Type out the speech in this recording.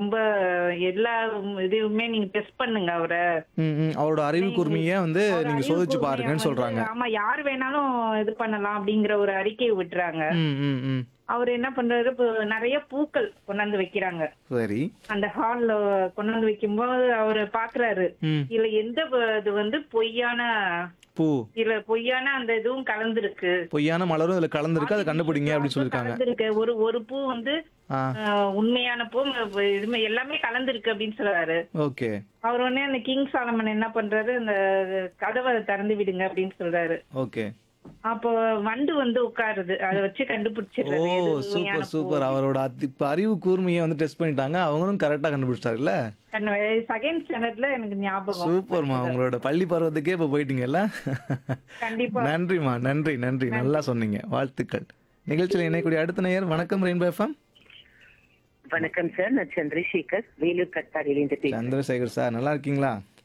ரொம்ப எல்லா இதுவுமே நீங்க டெஸ்ட் பண்ணுங்க அவரை ம், ம். அவரோட அறிவு கூர்மையை வந்து அவர் நீங்க அறிவு சோதிச்சு கூர்மையை பாருங்கன்னு வந்து, சொல்றாங்க ஆமா யார் வேணாலும் இது பண்ணலாம் அப்படிங்கிற ஒரு அறிக்கையை விட்டுறாங்க ம் ம் ம் அவர் என்ன பண்றாரு இப்போ நிறைய பூக்கள் கொண்டாந்து வைக்கிறாங்க சரி அந்த ஹால்ல கொண்டாந்து வைக்கும்போது அவரு பாக்குறாரு ம் இதுல எந்த வ- இது வந்து பொய்யான பூ இதுல பொய்யான அந்த இதுவும் கலந்துருக்கு பொய்யான மலரும் இதுல கலந்துருக்கு அதை கண்டுபிடிங்க அப்படின்னு சொல்லியிருக்காங்க கலந்துருக்கு ஒரு ஒரு பூ வந்து ஆ ஆஹ், உண்மையான பூ ம- இதுமே எல்லாமே கலந்துருக்கு அப்படின்னு சொல்றாரு ஓகே அவர் உடனே அந்த கிங் சாலமன் என்ன பண்றாரு அந்த கதவை திறந்து விடுங்க அப்படின்னு சொல்றாரு ஓகே அப்போ வண்டு வந்து உட்காருது அதை வச்சு ஓ கண்டுபிடிச்சிடுறாரு எது உண்மையான சூப்பர் சூப்பர் அவரோட அத்தி- இப்ப அறிவு கூர்மையை வந்து டெஸ்ட் பண்ணிட்டாங்க அவங்களும் கரெக்டா கண்டுபிடிச்சிட்டாருல்ல செகண்ட் ஸ்டாண்டர்ட்ல எனக்கு ஞாபகம் சூப்பர்மா உங்களோட பள்ளி பருவத்துக்கே இப்ப போயிட்டீங்கல்ல கண்டிப்பா நன்றிம்மா நன்றி நன்றி நல்லா சொன்னீங்க வாழ்த்துக்கள் நிகழ்ச்சியில் இணையக்கூடிய அடுத்த நேயர் வணக்கம் ரெயின்போ எஃப்எம் வணக்கம் சார் நான் சந்திரசேகர் வேலூர் கட்டாடியிலிருந்து பேசுறேன் சந்திரசேகர் சார் நல்லா இருக்கீங்களா